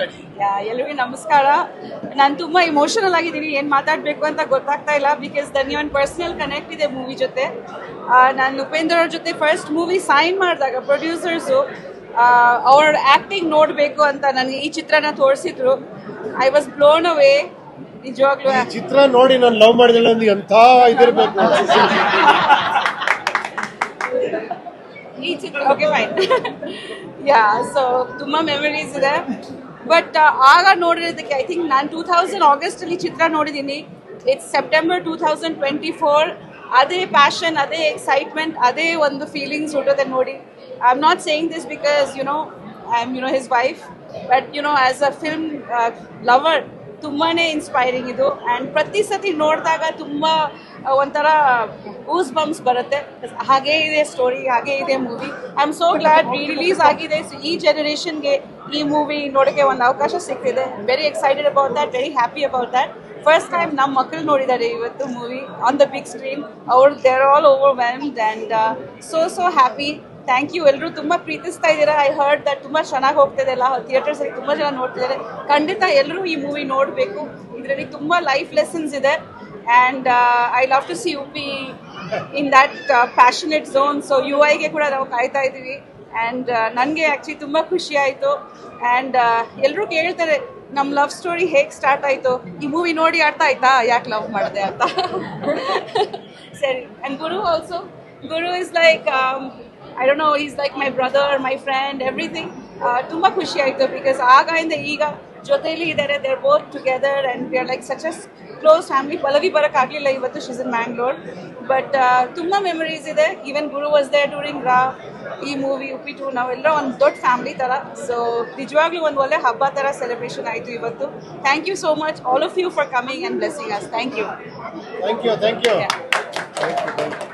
Start ಯಾ, ಎಲ್ರಿಗೂ ನಮಸ್ಕಾರ ನಾನು ತುಂಬಾ ಇಮೋಷನಲ್ ಆಗಿದ್ದೀನಿ ಏನ್ ಮಾತಾಡ್ಬೇಕು ಅಂತ ಗೊತ್ತಾಗ್ತಾ ಇಲ್ಲ ಬಿಕಾಸ್ ದನ್ ಒಂದು ಪರ್ಸನಲ್ ಕನೆಕ್ಟ್ ಇದೆ ಮೂವಿ ಜೊತೆ ನಾನು ಉಪೇಂದ್ರ ಅವ್ರ ಜೊತೆ ಫಸ್ಟ್ ಮೂವಿ ಸೈನ್ ಮಾಡಿದಾಗ ಪ್ರೊಡ್ಯೂಸರ್ಸು ಅವ್ರ ಆಕ್ಟಿಂಗ್ ನೋಡಬೇಕು ಅಂತ ನನಗೆ ಈ ಚಿತ್ರನ ತೋರಿಸಿದ್ರು ಐ ವಾಸ್ ಬ್ಲೋನ್ ಅವೇ ನಿಜವಾಗ್ಲೂ ಈ ಚಿತ್ರ ನೋಡಿ ನಾನು ಲವ್ ಮಾಡಿದಳು ಅಂದ್ರೆ ಎಂಥ ಇದಿರ್ಬೇಕು ಈ ಚಿತ್ರ ಓಕೆ ಫೈನ್ ಯಾ ಸೊ ತುಂಬ ಮೆಮರೀಸ್ ಇದೆ ಬಟ್ ಆಗ ನೋಡಿರೋದಕ್ಕೆ ಐ ಥಿಂಕ್ ನಾನು ಟೂ ತೌಸಂಡ್ ಆಗಸ್ಟಲ್ಲಿ ಚಿತ್ರ ನೋಡಿದ್ದೀನಿ it's September two thousand twenty four ಅದೇ ಪ್ಯಾಷನ್ ಅದೇ ಎಕ್ಸೈಟ್ಮೆಂಟ್ ಅದೇ ಒಂದು ಫೀಲಿಂಗ್ಸ್ ಹುಟ್ಟೋದೆ ನೋಡಿ I am not saying this because you know I am you know his wife but you know as a film lover ತುಂಬಾನೇ ಇನ್ಸ್ಪೈರಿಂಗ್ ಇದು and ಪ್ರತಿ ಸತಿ ನೋಡಿದಾಗ ತುಂಬ ಒಂಥರ ಊಸ್ ಬಂಪ್ಸ್ ಬರುತ್ತೆ ಹಾಗೇ ಇದೆ ಸ್ಟೋರಿ ಹಾಗೇ ಇದೆ movie I am so glad re release ಆಗಿದೆ ಸೊ ಈ ಜನರೇಷನ್ಗೆ ಈ ಮೂವಿ ನೋಡೋಕ್ಕೆ ಒಂದು ಅವಕಾಶ ಸಿಗ್ತಿದೆ very excited about that very happy about that first time ನಮ್ಮ ಮಕ್ಕಳು ನೋಡಿದ್ದಾರೆ ಇವತ್ತು movie on the big screen ಅವ್ರು there all over welcomed and so so happy thank you ಎಲ್ಲರೂ ತುಂಬ ಪ್ರೀತಿಸ್ತಾ ಇದ್ದೀರಾ ಐ ಹರ್ಡ್ ದಟ್ ತುಂಬ ಚೆನ್ನಾಗಿ ಹೋಗ್ತಿದೆ ಎಲ್ಲ ಥಿಯೇಟರ್ಸ್ ಅಲ್ಲಿ ತುಂಬ ಜನ ನೋಡ್ತಿದ್ದಾರೆ ಖಂಡಿತ ಎಲ್ಲರೂ ಈ ಮೂವಿ ನೋಡಬೇಕು ಇದರಲ್ಲಿ ತುಂಬ ಲೈಫ್ ಲೆಸನ್ಸ್ ಇದೆ and I love to see Uppi in that passionate zone so U ಐಗೆ ಕೂಡ ನಾವು ಕಾಯ್ತಾ ಇದ್ದೀವಿ ಆ್ಯಂಡ್ ನನಗೆ ಆ್ಯಕ್ಚುಲಿ ತುಂಬ ಖುಷಿ ಆಯಿತು ಆ್ಯಂಡ್ ಎಲ್ಲರೂ ಕೇಳ್ತಾರೆ ನಮ್ಮ ಲವ್ ಸ್ಟೋರಿ ಹೇಗೆ ಸ್ಟಾರ್ಟ್ ಆಯಿತು ಈ ಮೂವಿ ನೋಡಿ ಅರ್ಥ ಆಯ್ತಾ ಯಾಕೆ ಲವ್ ಮಾಡಿದೆ ಅಂತ ಸರಿ and Guru also Guru is like I don't know is like my brother my friend everything ತುಂಬ ಖುಷಿ ಆಯಿತು ಬಿಕಾಸ್ ಆಗಿಂದ ಈಗ ಜೊತೆಲಿ ಇದ್ದಾರೆ there both together and we are like such a close family Pallavi ಬರೋಕ್ಕಾಗಲಿಲ್ಲ ಇವತ್ತು ಶೀಸ್ ಇನ್ ಮ್ಯಾಂಗ್ಳೂರ್ ಬಟ್ ತುಂಬ ಮೆಮರೀಸ್ ಇದೆ even Guru was there during ರಾ ಈ ಮೂವಿ ಉಪ್ಪಿಟ್ಟು ನಾವೆಲ್ಲ ಒಂದು ದೊಡ್ಡ ಫ್ಯಾಮಿಲಿ ಥರ ಸೊ ನಿಜವಾಗ್ಲೂ ಒಂದು ಒಳ್ಳೆ ಹಬ್ಬ ಥರ ಸೆಲೆಬ್ರೇಷನ್ ಆಯಿತು ಇವತ್ತು thank you so much all of you for coming and blessing us thank you thank you thank you Yeah. Thank you